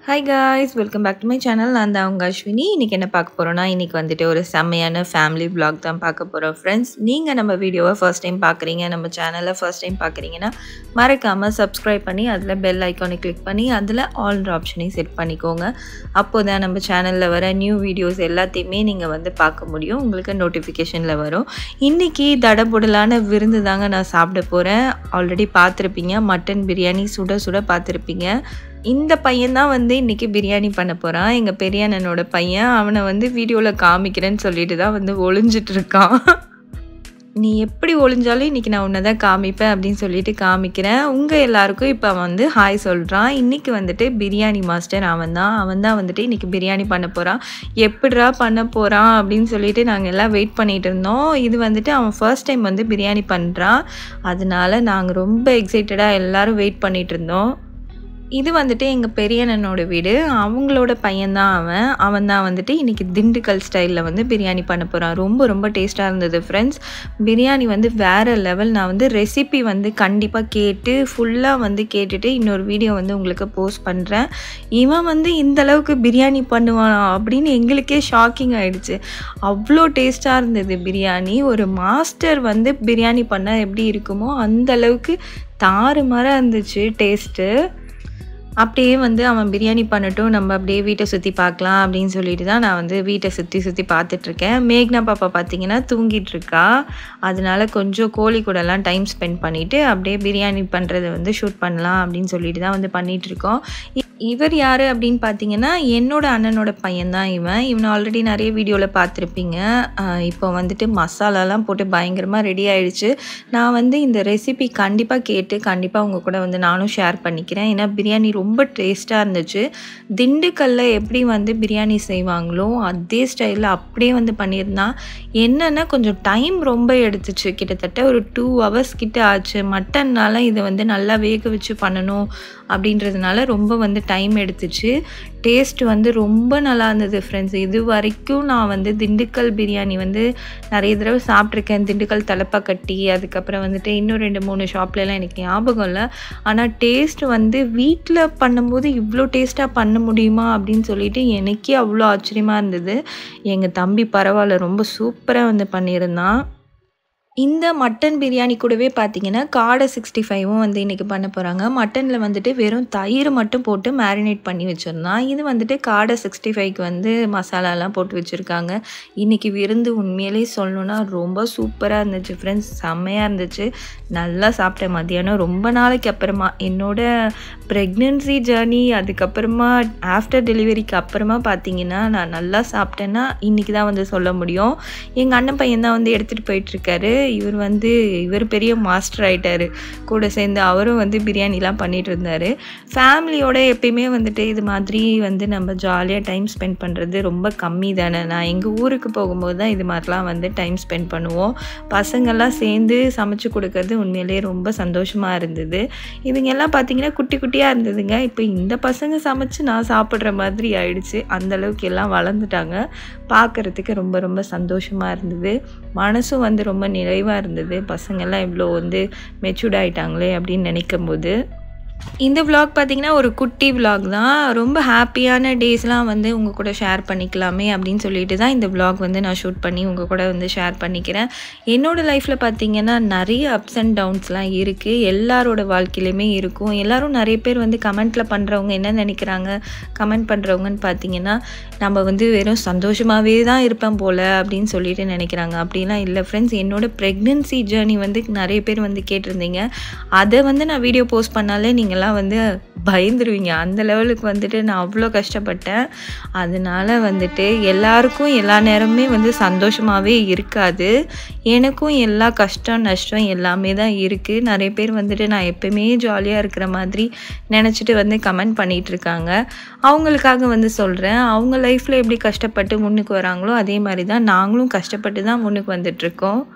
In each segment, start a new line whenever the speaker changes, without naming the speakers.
hi guys welcome back to my channel நான் தான் உங்கள் அஸ்வினி இன்றைக்கி என்ன பார்க்க போகிறோன்னா இன்றைக்கி வந்துட்டு ஒரு செம்மையான ஃபேமிலி vlog தான் பார்க்க போகிறோம் ஃப்ரெண்ட்ஸ் நீங்கள் நம்ம வீடியோவை ஃபர்ஸ்ட் டைம் பார்க்குறீங்க நம்ம சேனலை ஃபர்ஸ்ட் டைம் பார்க்குறீங்கன்னா மறக்காமல் சப்ஸ்கிரைப் பண்ணி அதில் பெல் ஐக்கானை கிளிக் பண்ணி அதில் ஆல் ஆப்ஷனையும் செட் பண்ணிக்கோங்க அப்போ தான் நம்ம சேனலில் வர நியூ வீடியோஸ் எல்லாத்தையுமே நீங்கள் வந்து பார்க்க முடியும் உங்களுக்கு நோட்டிஃபிகேஷனில் வரும் இன்றைக்கி தடபுடலான விருந்து தாங்க நான் சாப்பிட போகிறேன் ஆல்ரெடி பார்த்துருப்பீங்க மட்டன் பிரியாணி சுட சுட பார்த்துருப்பீங்க இந்த பையன் தான் வந்து இன்றைக்கி பிரியாணி பண்ண போகிறான் எங்கள் பெரிய அண்ணனோட பையன் அவனை வந்து வீடியோவில் காமிக்கிறேன்னு சொல்லிட்டு தான் வந்து ஒளிஞ்சிட்டு இருக்கான் நீ எப்படி ஒளிஞ்சாலும் இன்றைக்கி நான் உன்னை தான் காமிப்பேன் அப்படின்னு சொல்லிட்டு காமிக்கிறேன் உங்கள் எல்லாருக்கும் இப்போ அவன் வந்து ஹாய் சொல்கிறான் இன்றைக்கி வந்துட்டு பிரியாணி மாஸ்டர் அவன் தான் அவன் தான் வந்துட்டு இன்றைக்கி பிரியாணி பண்ண போகிறான் எப்படிரா பண்ண போகிறான் அப்படின்னு சொல்லிட்டு நாங்கள் எல்லாம் வெயிட் பண்ணிகிட்டு இருந்தோம் இது வந்துட்டு அவன் ஃபர்ஸ்ட் டைம் வந்து பிரியாணி பண்ணுறான் அதனால நாங்கள் ரொம்ப எக்ஸைட்டடாக எல்லோரும் வெயிட் பண்ணிகிட்டு இருந்தோம் இது வந்துட்டு எங்கள் பெரியண்ணனோட வீடு அவங்களோட பையன்தான் அவன் அவன் தான் வந்துட்டு இன்றைக்கி திண்டுக்கல் ஸ்டைலில் வந்து பிரியாணி பண்ண போகிறான் ரொம்ப ரொம்ப டேஸ்ட்டாக இருந்தது ஃப்ரெண்ட்ஸ் பிரியாணி வந்து வேறு லெவல் நான் வந்து ரெசிபி வந்து கண்டிப்பாக கேட்டு ஃபுல்லாக வந்து கேட்டுட்டு இன்னொரு வீடியோ வந்து உங்களுக்கு போஸ்ட் பண்ணுறேன் இவன் வந்து இந்த அளவுக்கு பிரியாணி பண்ணுவானா அப்படின்னு எங்களுக்கே ஷாக்கிங் ஆயிடுச்சு அவ்வளோ டேஸ்ட்டாக இருந்தது பிரியாணி ஒரு மாஸ்டர் வந்து பிரியாணி பண்ணால் எப்படி இருக்குமோ அந்த அளவுக்கு தாறுமாறாக இருந்துச்சு டேஸ்ட்டு அப்படியே வந்து அவன் பிரியாணி பண்ணட்டும் நம்ம அப்படியே வீட்டை சுற்றி பார்க்கலாம் அப்படின்னு சொல்லிட்டு தான் நான் வந்து வீட்டை சுற்றி சுற்றி பார்த்துட்ருக்கேன் மேக்னா பாப்பா பார்த்தீங்கன்னா தூங்கிட்டு இருக்கா அதனால கொஞ்சம் கோழி கூடலாம் டைம் ஸ்பெண்ட் பண்ணிவிட்டு அப்படியே பிரியாணி பண்ணுறதை வந்து ஷூட் பண்ணலாம் அப்படின்னு சொல்லிட்டு தான் வந்து பண்ணிகிட்ருக்கோம் இவர் யார் அப்படின்னு பார்த்தீங்கன்னா என்னோட அண்ணனோட பையன் தான் இவன் இவனை ஆல்ரெடி நிறைய வீடியோவில் பார்த்துருப்பீங்க இப்போ வந்துட்டு மசாலாலாம் போட்டு பயங்கரமாக ரெடி ஆயிடுச்சு நான் வந்து இந்த ரெசிபி கண்டிப்பாக கேட்டு கண்டிப்பாக உங்கள் கூட வந்து நானும் ஷேர் பண்ணிக்கிறேன் ஏன்னா பிரியாணி ரொம்ப டேஸ்ட்டாக இருந்துச்சு திண்டுக்கல்ல எப்படி வந்து பிரியாணி செய்வாங்களோ அதே ஸ்டைலில் அப்படியே வந்து பண்ணியிருந்தான் என்னென்னா கொஞ்சம் டைம் ரொம்ப எடுத்துச்சு கிட்டத்தட்ட ஒரு டூ ஹவர்ஸ் கிட்ட ஆச்சு மட்டன்னால இதை வந்து நல்லா வேக வச்சு பண்ணணும் அப்படின்றதுனால ரொம்ப வந்து டைம் எடுத்துச்சு டேஸ்ட் வந்து ரொம்ப நல்லா இருந்தது ஃப்ரெண்ட்ஸ் இது வரைக்கும் நான் வந்து திண்டுக்கல் பிரியாணி வந்து நிறைய தடவை சாப்பிட்ருக்கேன் திண்டுக்கல் தலைப்பாக்கட்டி அதுக்கப்புறம் வந்துட்டு இன்னும் ரெண்டு மூணு ஷாப்லலாம் எனக்கு ஞாபகம் இல்லை ஆனால் டேஸ்ட் வந்து வீட்டில் பண்ணும்போது இவ்வளோ டேஸ்ட்டாக பண்ண முடியுமா அப்படின்னு சொல்லிட்டு எனக்கே அவ்வளோ ஆச்சரியமாக இருந்தது எங்கள் தம்பி பரவாயில்ல ரொம்ப சூப்பராக வந்து பண்ணியிருந்தான் இந்த மட்டன் பிரியாணி கூடவே பார்த்தீங்கன்னா காடை சிக்ஸ்டி ஃபைவும் வந்து இன்றைக்கி பண்ண போகிறாங்க மட்டனில் வந்துட்டு வெறும் தயிர் மட்டும் போட்டு மேரினேட் பண்ணி வச்சுருந்தான் இது வந்துட்டு காடை சிக்ஸ்டி ஃபைவ்க்கு வந்து மசாலாலாம் போட்டு வச்சுருக்காங்க இன்றைக்கி விருந்து உண்மையிலே சொல்லணுன்னா ரொம்ப சூப்பராக இருந்துச்சு ஃப்ரெண்ட்ஸ் செம்மையாக இருந்துச்சு நல்லா சாப்பிட்டேன் மதியானம் ரொம்ப நாளைக்கு அப்புறமா என்னோட ப்ரெக்னென்சி ஜேர்னி அதுக்கப்புறமா ஆஃப்டர் டெலிவரிக்கு அப்புறமா பார்த்தீங்கன்னா நான் நல்லா சாப்பிட்டேன்னா இன்றைக்கி தான் வந்து சொல்ல முடியும் எங்கள் அண்ணன் பையன் தான் வந்து எடுத்துகிட்டு போயிட்டுருக்காரு இவர் வந்து இவர் பெரிய மாஸ்டர் ஆகிட்டார் கூட சேர்ந்து அவரும் வந்து பிரியாணிலாம் பண்ணிகிட்டு இருந்தார் ஃபேமிலியோட எப்பயுமே வந்துட்டு இது மாதிரி வந்து நம்ம ஜாலியாக டைம் ஸ்பெண்ட் பண்ணுறது ரொம்ப கம்மி தானே நான் எங்கள் ஊருக்கு போகும்போது தான் இது மாதிரிலாம் வந்து டைம் ஸ்பெண்ட் பண்ணுவோம் பசங்கள்லாம் சேர்ந்து சமைச்சு கொடுக்கறது உண்மையிலே ரொம்ப சந்தோஷமாக இருந்தது இவங்க எல்லாம் பார்த்தீங்கன்னா குட்டி குட்டியாக இருந்ததுங்க இப்போ இந்த பசங்க சமைச்சு நான் சாப்பிட்ற மாதிரி ஆயிடுச்சு அந்தளவுக்கு எல்லாம் வளர்ந்துட்டாங்க பார்க்குறதுக்கு ரொம்ப ரொம்ப சந்தோஷமாக இருந்தது மனசும் வந்து ரொம்ப நிறைவாக இருந்தது பசங்கள்லாம் இவ்வளோ வந்து மெச்சூர்ட் ஆகிட்டாங்களே அப்படின்னு நினைக்கும் போது இந்த விலாக் பார்த்திங்கன்னா ஒரு குட்டி விலாக் தான் ரொம்ப ஹாப்பியான டேஸ்லாம் வந்து உங்கள் கூட ஷேர் பண்ணிக்கலாமே அப்படின்னு சொல்லிட்டு தான் இந்த விலாக் வந்து நான் ஷூட் பண்ணி உங்கள் கூட வந்து ஷேர் பண்ணிக்கிறேன் என்னோடய லைஃப்பில் பார்த்திங்கன்னா நிறைய அப்ஸ் அண்ட் டவுன்ஸ்லாம் இருக்குது எல்லாரோட வாழ்க்கையிலையுமே இருக்கும் எல்லோரும் நிறைய பேர் வந்து கமெண்ட்டில் பண்ணுறவங்க என்ன நினைக்கிறாங்க கமெண்ட் பண்ணுறவங்கன்னு பார்த்தீங்கன்னா நம்ம வந்து வெறும் சந்தோஷமாகவே தான் இருப்பேன் போல் அப்படின்னு சொல்லிட்டு நினைக்கிறாங்க அப்படிலாம் இல்லை ஃப்ரெண்ட்ஸ் என்னோடய ப்ரெக்னென்சி ஜேர்னி வந்து நிறைய பேர் வந்து கேட்டிருந்தீங்க அதை வந்து நான் வீடியோ போஸ்ட் பண்ணாலே நீங்கள்லாம் வந்து பயந்துருவீங்க அந்த லெவலுக்கு வந்துட்டு நான் அவ்வளோ கஷ்டப்பட்டேன் அதனால் வந்துட்டு எல்லாருக்கும் எல்லா நேரமுமே வந்து சந்தோஷமாகவே இருக்காது எனக்கும் எல்லா கஷ்டம் நஷ்டம் எல்லாமே தான் இருக்குது நிறைய பேர் வந்துட்டு நான் எப்பயுமே ஜாலியாக இருக்கிற மாதிரி நினச்சிட்டு வந்து கமெண்ட் பண்ணிகிட்ருக்காங்க அவங்களுக்காக வந்து சொல்கிறேன் அவங்க லைஃப்பில் எப்படி கஷ்டப்பட்டு முன்னுக்கு வராங்களோ அதே மாதிரி தான் நாங்களும் கஷ்டப்பட்டு தான் முன்னுக்கு வந்துட்ருக்கோம்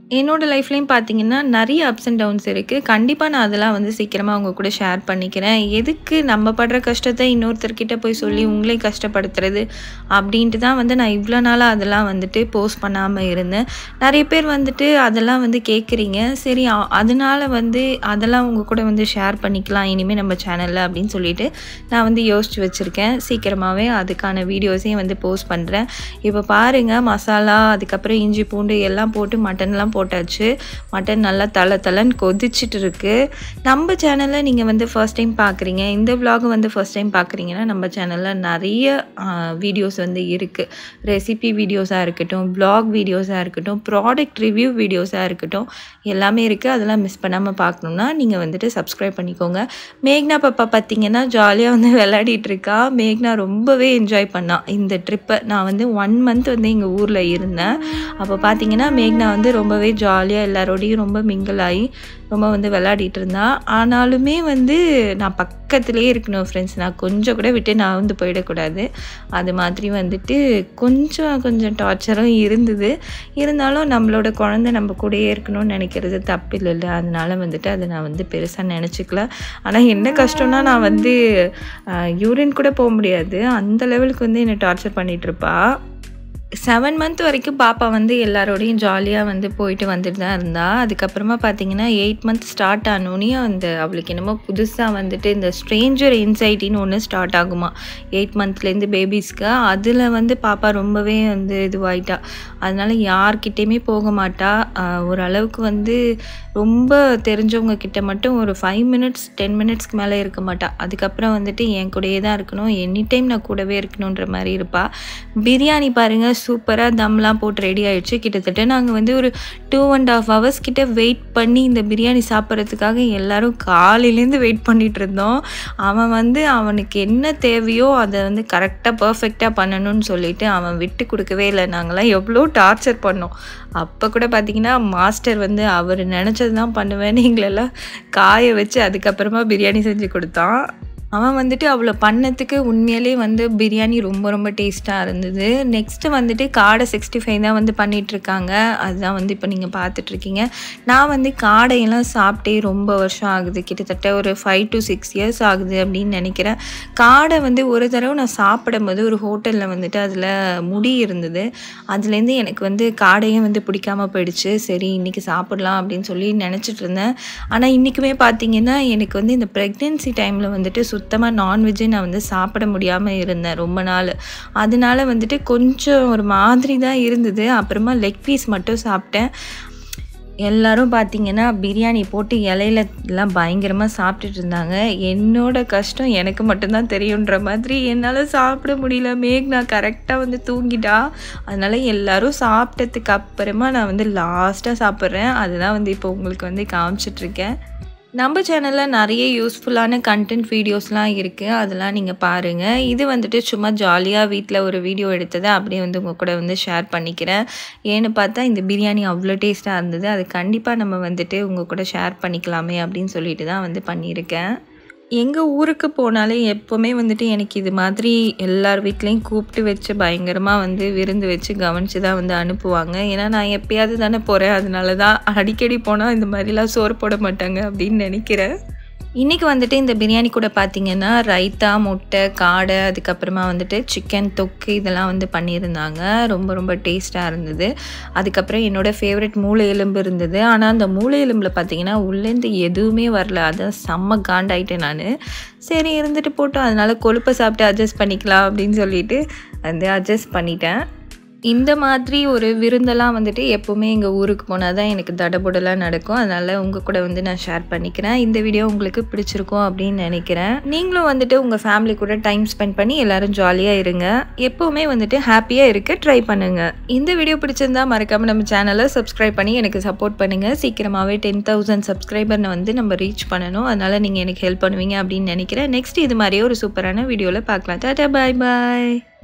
என்னோட லைஃப்லேயும் பார்த்தீங்கன்னா நிறைய அப்ஸ் அண்ட் டவுன்ஸ் இருக்குது கண்டிப்பாக நான் அதெல்லாம் வந்து சீக்கிரமாக அவங்க கூட ஷேர் பண்ணிக்கிறேன் எதுக்கு நம்ம படுற கஷ்டத்தை இன்னொருத்தர்கிட்ட போய் சொல்லி உங்களையும் கஷ்டப்படுத்துறது அப்படின்ட்டு தான் வந்து நான் இவ்வளோ நாளாக அதெல்லாம் வந்துட்டு போஸ்ட் பண்ணாமல் இருந்தேன் நிறைய பேர் வந்துட்டு அதெல்லாம் வந்து கேட்குறீங்க சரி அ- அதனால வந்து அதெல்லாம் உங்கள் கூட வந்து ஷேர் பண்ணிக்கலாம் இனிமேல் நம்ம சேனலில் அப்படின்னு சொல்லிட்டு நான் வந்து யோசிச்சு வச்சுருக்கேன் சீக்கிரமாகவே அதுக்கான வீடியோஸையும் வந்து போஸ்ட் பண்ணுறேன் இப்போ பாருங்கள் மசாலா அதுக்கப்புறம் இஞ்சி பூண்டு எல்லாம் போட்டு மட்டன்லாம் போட்டாச்சு மட்டன் நல்லா தலை தலைன்னு கொதிச்சிட்டு இருக்கு நம்ம சேனலில் நீங்கள் வந்து ஃபர்ஸ்ட் டைம் பார்க்குறீங்க இந்த vlog வந்து ஃபர்ஸ்ட் டைம் பார்க்குறீங்கன்னா நம்ம சேனலில் நிறைய வீடியோஸ் வந்து இருக்குது ரெசிபி வீடியோஸாக இருக்கட்டும் vlog வீடியோஸாக இருக்கட்டும் ப்ராடக்ட் ரிவ்யூ வீடியோஸாக இருக்கட்டும் எல்லாமே இருக்குது அதெல்லாம் மிஸ் பண்ணாமல் பார்க்கணுன்னா நீங்கள் வந்துட்டு சப்ஸ்கிரைப் பண்ணிக்கோங்க மேக்னா பாப்பா பார்த்தீங்கன்னா ஜாலியாக வந்து விளையாடிட்டு இருக்கா மேக்னா ரொம்பவே என்ஜாய் பண்ணா இந்த ட்ரிப்பை நான் வந்து ஒன் மந்த் வந்து எங்கள் ஊரில் இருந்தேன் அப்போ பார்த்தீங்கன்னா மேக்னா வந்து ரொம்பவே ஜாலியாக எல்லாரோடையும் ரொம்ப மிங்கிள் ஆகி ரொம்ப வந்து விளையாடிட்டு இருந்தா ஆனாலுமே வந்து நான் பக்கத்துலேயே இருக்கணும் ஃப்ரெண்ட்ஸ் நான் கொஞ்சம் கூட விட்டு நான் வந்து போயிடக்கூடாது அது மாதிரி வந்துட்டு கொஞ்சம் கொஞ்சம் டார்ச்சரும் இருந்தது இருந்தாலும் நம்மளோட குழந்தை நம்ம கூடயே இருக்கணும்னு நினைக்கிறது தப்பு இல்லைல்ல அதனால வந்துட்டு அதை நான் வந்து பெருசாக நினச்சிக்கல ஆனால் என்ன கஷ்டம்னா நான் வந்து யூரின் கூட போக முடியாது அந்த லெவலுக்கு வந்து என்னை டார்ச்சர் பண்ணிட்டு இருப்பா செவன் மந்த் வரைக்கும் பாப்பா வந்து எல்லாரோடையும் ஜாலியாக வந்து போயிட்டு வந்துட்டு தான் இருந்தா அதுக்கப்புறமா பார்த்தீங்கன்னா எயிட் மந்த் ஸ்டார்ட் ஆனோடனே அந்த அவளுக்கு என்னமோ புதுசாக வந்துட்டு இந்த ஸ்ட்ரேஞ்சர் இன்சைட்டின்னு ஒன்று ஸ்டார்ட் ஆகுமா எயிட் மந்த்லேருந்து பேபிஸ்க்கு அதில் வந்து பாப்பா ரொம்பவே வந்து இதுவாயிட்டா அதனால யார்கிட்டேயுமே போக மாட்டா ஆஹ் ஓரளவுக்கு வந்து ரொம்ப தெரிஞ்சவங்க கிட்ட மட்டும் ஒரு ஃபைவ் மினிட்ஸ் டென் மினிட்ஸ்க்கு மேலே இருக்க மாட்டா அதுக்கப்புறம் வந்துட்டு என் கூடயே தான் இருக்கணும் எனி டைம் நான் கூடவே இருக்கணுன்ற மாதிரி இருப்பா பிரியாணி பாருங்கள் சூப்பராக தம்லாம் போட்டு ரெடி ஆயிடுச்சு கிட்டத்தட்ட நாங்கள் வந்து ஒரு டூ அண்ட் ஆஃப் ஹவர்ஸ் கிட்ட வெயிட் பண்ணி இந்த பிரியாணி சாப்பிட்றதுக்காக எல்லாரும் காலையிலேருந்து வெயிட் பண்ணிட்டு இருந்தோம் அவன் வந்து அவனுக்கு என்ன தேவையோ அதை வந்து கரெக்டாக பர்ஃபெக்டாக பண்ணணும்னு சொல்லிட்டு அவன் விட்டு கொடுக்கவே இல்லை நாங்களாம் எவ்வளோ டார்ச்சர் பண்ணோம் அப்போ கூட பார்த்தீங்கன்னா மாஸ்டர் வந்து அவர் நினச்சது தான் பண்ணுவேன்னு எங்களெல்லாம் காய வச்சு அதுக்கப்புறமா பிரியாணி செஞ்சு கொடுத்தான் அவன் வந்துட்டு அவ்வளோ பண்ணதுக்கு உண்மையிலே வந்து பிரியாணி ரொம்ப ரொம்ப டேஸ்ட்டாக இருந்தது நெக்ஸ்ட்டு வந்துட்டு காடை சிக்ஸ்டி ஃபைவ் தான் வந்து பண்ணிகிட்ருக்காங்க அதுதான் வந்து இப்போ நீங்கள் பார்த்துட்ருக்கீங்க நான் வந்து காடையெல்லாம் சாப்பிட்டே ரொம்ப வருஷம் ஆகுது கிட்டத்தட்ட ஒரு ஃபைவ் டு சிக்ஸ் இயர்ஸ் ஆகுது அப்படின்னு நினைக்கிறேன் காடை வந்து ஒரு தடவை நான் சாப்பிடும்போது ஒரு ஹோட்டலில் வந்துட்டு அதில் முடி இருந்தது அதுலேருந்து எனக்கு வந்து காடையும் வந்து பிடிக்காம போயிடுச்சு சரி இன்றைக்கி சாப்பிடலாம் அப்படின்னு சொல்லி நினச்சிட்டு இருந்தேன் ஆனால் இன்றைக்குமே பார்த்தீங்கன்னா எனக்கு வந்து இந்த ப்ரெக்னென்சி டைமில் வந்துட்டு சுத்தமாக நான்வெஜ்ஜே நான் வந்து சாப்பிட முடியாமல் இருந்தேன் ரொம்ப நாள் அதனால வந்துட்டு கொஞ்சம் ஒரு மாதிரி தான் இருந்தது அப்புறமா லெக் பீஸ் மட்டும் சாப்பிட்டேன் எல்லாரும் பார்த்தீங்கன்னா பிரியாணி போட்டு இலையில எல்லாம் பயங்கரமாக சாப்பிட்டுட்டு இருந்தாங்க என்னோட கஷ்டம் எனக்கு மட்டும்தான் தெரியுன்ற மாதிரி என்னால் சாப்பிட முடியல மேக் நான் கரெக்டாக வந்து தூங்கிட்டா அதனால எல்லாரும் சாப்பிட்டதுக்கு அப்புறமா நான் வந்து லாஸ்ட்டாக சாப்பிட்றேன் அதுதான் வந்து இப்போ உங்களுக்கு வந்து காமிச்சிட்ருக்கேன் நம்ம சேனலில் நிறைய யூஸ்ஃபுல்லான கண்டென்ட் வீடியோஸ்லாம் இருக்குது அதெல்லாம் நீங்கள் பாருங்கள் இது வந்துட்டு சும்மா ஜாலியாக வீட்டில் ஒரு வீடியோ எடுத்ததை அப்படியே வந்து உங்கள் கூட வந்து ஷேர் பண்ணிக்கிறேன் ஏன்னு பார்த்தா இந்த பிரியாணி அவ்வளோ டேஸ்ட்டாக இருந்தது அது கண்டிப்பாக நம்ம வந்துட்டு உங்கள் கூட ஷேர் பண்ணிக்கலாமே அப்படின்னு சொல்லிட்டு தான் வந்து பண்ணியிருக்கேன் எங்கள் ஊருக்கு போனாலே எப்போவுமே வந்துட்டு எனக்கு இது மாதிரி எல்லார் வீட்லேயும் கூப்பிட்டு வச்சு பயங்கரமாக வந்து விருந்து வச்சு கவனித்து தான் வந்து அனுப்புவாங்க ஏன்னா நான் எப்பயாவது தானே போகிறேன் அதனால தான் அடிக்கடி போனால் இந்த மாதிரிலாம் சோறு போட மாட்டாங்க அப்படின்னு நினைக்கிறேன் இன்றைக்கி வந்துட்டு இந்த பிரியாணி கூட பார்த்தீங்கன்னா ரைத்தா முட்டை காடை அதுக்கப்புறமா வந்துட்டு சிக்கன் தொக்கு இதெல்லாம் வந்து பண்ணியிருந்தாங்க ரொம்ப ரொம்ப டேஸ்ட்டாக இருந்தது அதுக்கப்புறம் என்னோடய ஃபேவரட் மூளை எலும்பு இருந்தது ஆனால் அந்த மூளை எலும்பில் பார்த்தீங்கன்னா உள்ளேருந்து எதுவுமே வரல அதான் செம்ம காண்டாயிட்டேன் நான் சரி இருந்துட்டு போட்டோம் அதனால் கொழுப்பை சாப்பிட்டு அட்ஜஸ்ட் பண்ணிக்கலாம் அப்படின்னு சொல்லிட்டு வந்து அட்ஜஸ்ட் பண்ணிட்டேன் இந்த மாதிரி ஒரு விருந்தெல்லாம் வந்துட்டு எப்போவுமே எங்கள் ஊருக்கு போனால் தான் எனக்கு தடபுடலாக நடக்கும் அதனால் உங்கள் கூட வந்து நான் ஷேர் பண்ணிக்கிறேன் இந்த வீடியோ உங்களுக்கு பிடிச்சிருக்கும் அப்படின்னு நினைக்கிறேன் நீங்களும் வந்துட்டு உங்கள் ஃபேமிலி கூட டைம் ஸ்பெண்ட் பண்ணி எல்லாரும் ஜாலியாக இருங்க எப்போவுமே வந்துட்டு ஹாப்பியாக இருக்க ட்ரை பண்ணுங்கள் இந்த வீடியோ பிடிச்சிருந்தா மறக்காமல் நம்ம சேனலை சப்ஸ்கிரைப் பண்ணி எனக்கு சப்போர்ட் பண்ணுங்கள் சீக்கிரமாகவே டென் தௌசண்ட் சப்ஸ்கிரைபர்னை வந்து நம்ம ரீச் பண்ணணும் அதனால் நீங்கள் எனக்கு ஹெல்ப் பண்ணுவீங்க அப்படின்னு நினைக்கிறேன் நெக்ஸ்ட் இது மாதிரியே ஒரு சூப்பரான வீடியோவில் பார்க்கலாம் டாட்டா பாய் பாய்